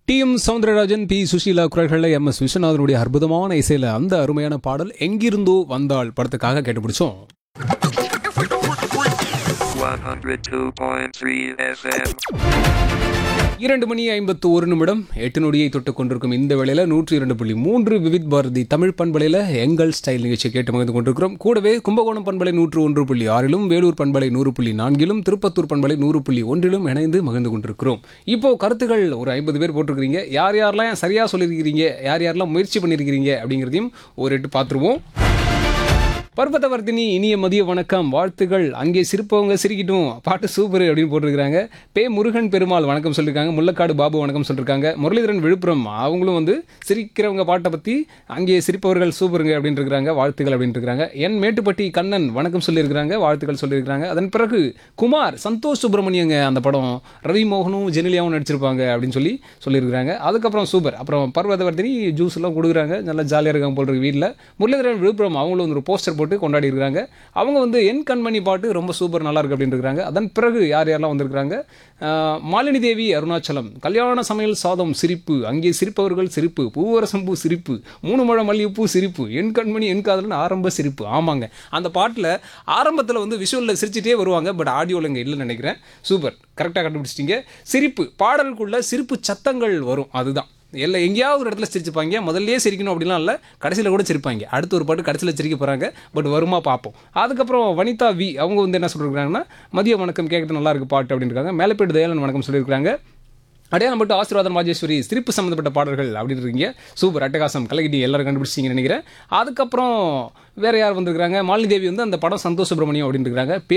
D M Soundararajan P Susheela குரல்களில் M S விஸ்வநாதனுடைய அற்புதமான இசையில் அந்த அருமையான பாடல் எங்கிருந்தோ வந்தாள் படத்துக்காக கேட்டு பிடிச்சோம் 102.3 FM. இரண்டு மணி ஐம்பத்து ஒரு நிமிடம் எட்டு நொடியை தொட்டு கொண்டிருக்கும் இந்த வேளையில் நூற்றி இரண்டு புள்ளி மூன்று விவித் பாரதி தமிழ் பண்பலையில் எங்கள் ஸ்டைல் நிகழ்ச்சியை கேட்டு மகிழ்ந்து கொண்டிருக்கிறோம் கூடவே கும்பகோணம் பண்பலை நூற்று ஒன்று புள்ளி ஆறிலும் வேலூர் பண்பலை நூறு புள்ளி நான்கிலும் திருப்பத்தூர் பண்பலை நூறு புள்ளி ஒன்றிலும் இணைந்து மகிழ்ந்து கொண்டிருக்கிறோம் இப்போ கருத்துக்கள் ஒரு ஐம்பது பேர் போட்டிருக்கிறீங்க யார் யாரெல்லாம் சரியா சொல்லியிருக்கிறீங்க யார் யாரெல்லாம் முயற்சி பண்ணியிருக்கிறீங்க அப்படிங்கிறதையும் ஒரு எட்டு பார்த்துருவோம் பர்வதவர்த்தினி இனிய மதிய வணக்கம் வாழ்த்துகள் அங்கே சிரிப்பவங்க சிரிக்கட்டும் பாட்டு சூப்பர் அப்படின்னு போட்டிருக்காங்க பே முருகன் பெருமாள் வணக்கம் சொல்லியிருக்காங்க முள்ளக்காடு பாபு வணக்கம் சொல்லியிருக்காங்க முரளிதரன் விழுப்புரம் அவங்களும் வந்து சிரிக்கிறவங்க பாட்டை பற்றி அங்கே சிரிப்பவர்கள் சூப்பருங்க அப்படின்னு இருக்கிறாங்க வாழ்த்துக்கள் அப்படின்னு இருக்கிறாங்க என் மேட்டுப்பட்டி கண்ணன் வணக்கம் சொல்லியிருக்கிறாங்க வாழ்த்துக்கள் சொல்லியிருக்கிறாங்க அதன் பிறகு குமார் சந்தோஷ் சுப்பிரமணியங்க அந்த படம் ரவி மோகனும் ஜெனிலியாவும் நடிச்சிருப்பாங்க அப்படின்னு சொல்லி சொல்லியிருக்கிறாங்க அதுக்கப்புறம் சூப்பர் அப்புறம் பர்வதவர்த்தினி ஜூஸ் எல்லாம் கொடுக்குறாங்க நல்லா ஜாலியாக இருக்காங்க போல் இருக்கு வீட்டில் முரளிதரன் விழுப்புரம் அவங்களும் வந்து ஒரு போஸ்டர் போட்டு கொண்டாடி இருக்காங்க அவங்க வந்து என் கண்மணி பாட்டு ரொம்ப சூப்பர் நல்லா இருக்கு அப்படின்னு இருக்காங்க அதன் பிறகு யார் யாரெல்லாம் வந்திருக்கிறாங்க ஆஹ், மாலினி தேவி அருணாச்சலம் கல்யாண சமையல் சாதம் சிரிப்பு அங்கே சிரிப்பவர்கள் சிரிப்பு பூவரசம்பூ சிரிப்பு மூணு முழ மல்லிகைப்பூ சிரிப்பு என் கண்மணி என் காதலன் ஆரம்ப சிரிப்பு ஆமாங்க அந்த பாட்டில் ஆரம்பத்தில் வந்து விஷுவலில் சிரிச்சிட்டே வருவாங்க பட் ஆடியோவில் இங்கே இல்லைன்னு நினைக்கிறேன் சூப்பர் கரெக்டாக கண்டுபிடிச்சிட்டிங்க சிரிப்பு பாடலுக்குள்ள சிரிப்பு சத்தங்கள் வரும் அதுதான் எல்லாம் எங்கேயாவது ஒரு இடத்துல சிரிச்சுப்பாங்க முதல்லயே சிரிக்கணும் அப்படிலாம் இல்லை கடைசியில் கூட சிரிப்பாங்க அடுத்த ஒரு பாட்டு கடைசியில் சிரிக்க போகிறாங்க பட் வருமா பார்ப்போம் அதுக்கப்புறம் வனிதா வி அவங்க வந்து என்ன சொல்லியிருக்காங்கன்னா மதிய வணக்கம் கேட்கறது நல்லா இருக்கு பாட்டு அப்படின்னு இருக்காங்க மேலப்பேட்டு தயாளன் வணக்கம் சொல்லியிருக்காங்க அடையாளம் மட்டும் ஆசீர்வாதம் ராஜேஸ்வரி சிரிப்பு சம்மந்தப்பட்ட பாடல்கள் அப்படின்னு இருக்கீங்க சூப்பர் அட்டகாசம் கலகிட்டி எல்லாரும் கண்டுபிடிச்சிங்கன்னு நினைக்கிறேன் அதுக்கப்புறம் வேற யார் வந்திருக்காங்க மாலினி தேவி வந்து அந்த படம் சந்தோஷ் சுப்ரமணியம் அப்படின்னு இருக்காங்க